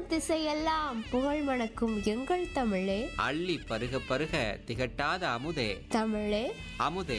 திசையெல்லாம் புகழ் மணக்கும் எங்கள் தமிழே அள்ளி பருக பருக திகட்டாத அமுதே தமிழே அமுதே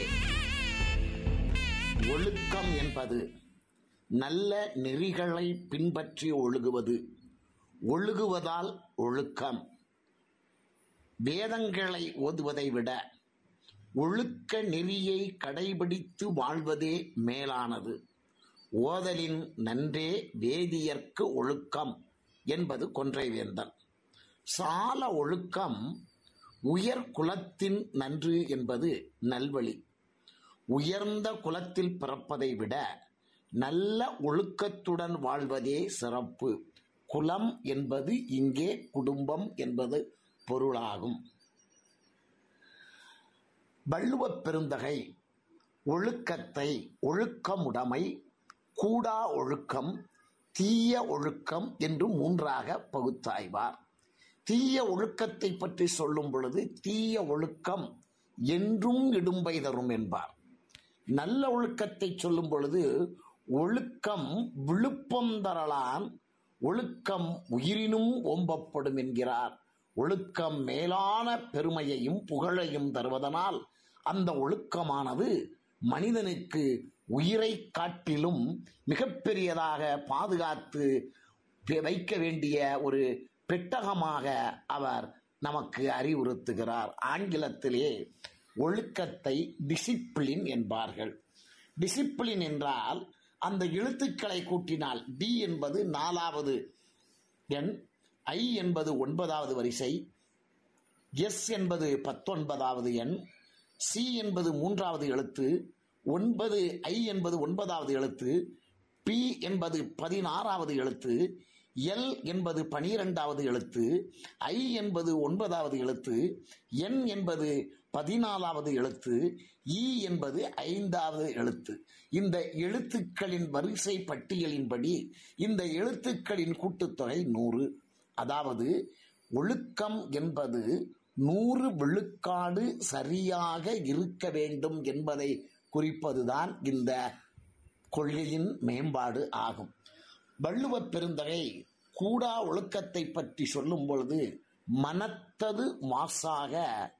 ஒழுக்கம் என்பது நல்ல நெறிகளை பின்பற்றி ஒழுகுவது ஒழுகுவதால் ஒழுக்கம் வேதங்களை ஓதுவதை விட ஒழுக்க நெறியை கடைபிடித்து வாழ்வதே மேலானது ஓதலின் நன்றே வேதியர்க்கு ஒழுக்கம் என்பது கொன்றை வேந்தன் சால ஒழுக்கம் உயர் குலத்தின் நன்று என்பது நல்வழி உயர்ந்த குலத்தில் பிறப்பதை விட நல்ல ஒழுக்கத்துடன் வாழ்வதே சிறப்பு குலம் என்பது இங்கே குடும்பம் என்பது பொருளாகும் வள்ளுவப் பெருந்தகை ஒழுக்கத்தை ஒழுக்கமுடைமை கூடா ஒழுக்கம் தீய ஒழுக்கம் என்று மூன்றாக பகுத்தாய்வார் தீய ஒழுக்கத்தை பற்றி சொல்லும் பொழுது தீய ஒழுக்கம் என்றும் இடும்பை தரும் என்பார் நல்ல ஒழுக்கத்தை சொல்லும் பொழுது ஒழுக்கம் விழுப்பம் தரலான் ஒழுக்கம் உயிரினும் ஓம்பப்படும் என்கிறார் ஒழுக்கம் மேலான பெருமையையும் புகழையும் தருவதனால் அந்த ஒழுக்கமானது மனிதனுக்கு உயிரை காட்டிலும் மிகப்பெரியதாக பாதுகாத்து வைக்க வேண்டிய ஒரு பெட்டகமாக அவர் நமக்கு அறிவுறுத்துகிறார் ஆங்கிலத்திலே ஒழுக்கத்தை டிசிப்ளின் என்பார்கள் டிசிப்ளின் என்றால் அந்த எழுத்துக்களை கூட்டினால் டி என்பது நாலாவது எண் ஐ என்பது ஒன்பதாவது வரிசை எஸ் என்பது பத்தொன்பதாவது எண் சி என்பது மூன்றாவது எழுத்து ஒன்பது ஐ என்பது ஒன்பதாவது எழுத்து பி என்பது பதினாறாவது எழுத்து எல் என்பது பனிரெண்டாவது எழுத்து ஐ என்பது ஒன்பதாவது எழுத்து என் என்பது பதினாலாவது எழுத்து இ என்பது ஐந்தாவது எழுத்து இந்த எழுத்துக்களின் வரிசை பட்டியலின்படி இந்த எழுத்துக்களின் கூட்டுத்தொகை நூறு அதாவது ஒழுக்கம் என்பது நூறு விழுக்காடு சரியாக இருக்க வேண்டும் என்பதை குறிப்பதுதான் இந்த கொள்கையின் மேம்பாடு ஆகும் வள்ளுவப் பெருந்தகை கூடா ஒழுக்கத்தை பற்றி சொல்லும் பொழுது மனத்தது மாசாக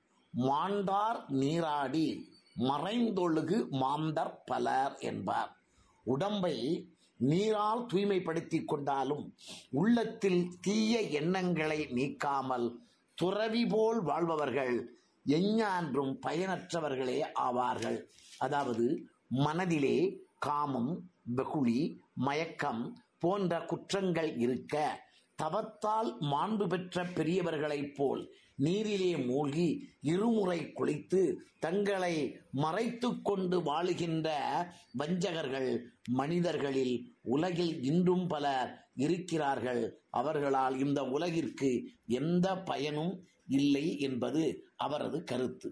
மாண்டார் நீராடி மறைந்தொழுகு மாந்தர் பலர் என்பார் உடம்பை நீரால் தூய்மைப்படுத்திக் கொண்டாலும் உள்ளத்தில் தீய எண்ணங்களை நீக்காமல் துறவி போல் வாழ்பவர்கள் எஞ்ஞான்றும் பயனற்றவர்களே ஆவார்கள் அதாவது மனதிலே காமம் வெகுளி மயக்கம் போன்ற குற்றங்கள் இருக்க தவத்தால் மாண்பு பெற்ற பெரியவர்களைப் போல் நீரிலே மூழ்கி இருமுறை குளித்து தங்களை மறைத்து கொண்டு வாழுகின்ற வஞ்சகர்கள் மனிதர்களில் உலகில் இன்றும் பலர் இருக்கிறார்கள் அவர்களால் இந்த உலகிற்கு எந்த பயனும் இல்லை என்பது அவரது கருத்து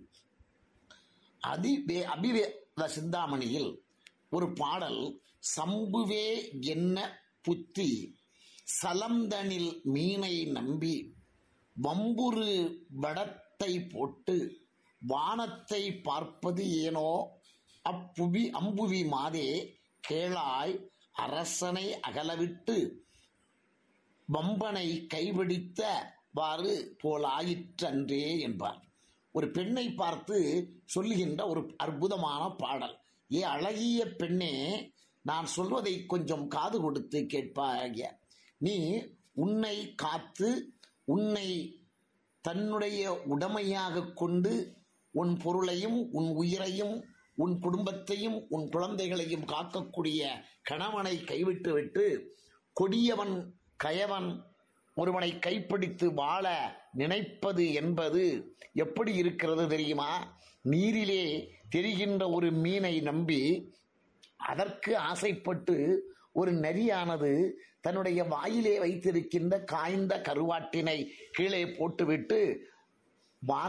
அதிவே அபிவேத சிந்தாமணியில் ஒரு பாடல் சம்புவே என்ன புத்தி சலந்தனில் மீனை நம்பி வம்புரு வடத்தை போட்டு வானத்தை பார்ப்பது ஏனோ அப்புவி அம்புவி மாதே கேளாய் அரசனை அகலவிட்டு வம்பனை கைபிடித்தவாறு போலாயிற்றன்றே என்பார் ஒரு பெண்ணை பார்த்து சொல்லுகின்ற ஒரு அற்புதமான பாடல் ஏ அழகிய பெண்ணே நான் சொல்வதை கொஞ்சம் காது கொடுத்து கேட்பாய நீ உன்னை காத்து உன்னை தன்னுடைய உடமையாக கொண்டு உன் பொருளையும் உன் உயிரையும் உன் குடும்பத்தையும் உன் குழந்தைகளையும் காக்கக்கூடிய கணவனை கைவிட்டு விட்டு கொடியவன் கயவன் ஒருவனை கைப்பிடித்து வாழ நினைப்பது என்பது எப்படி இருக்கிறது தெரியுமா நீரிலே தெரிகின்ற ஒரு மீனை நம்பி அதற்கு ஆசைப்பட்டு ஒரு நரியானது தன்னுடைய வாயிலே வைத்திருக்கின்ற காய்ந்த கருவாட்டினை கீழே போட்டுவிட்டு வான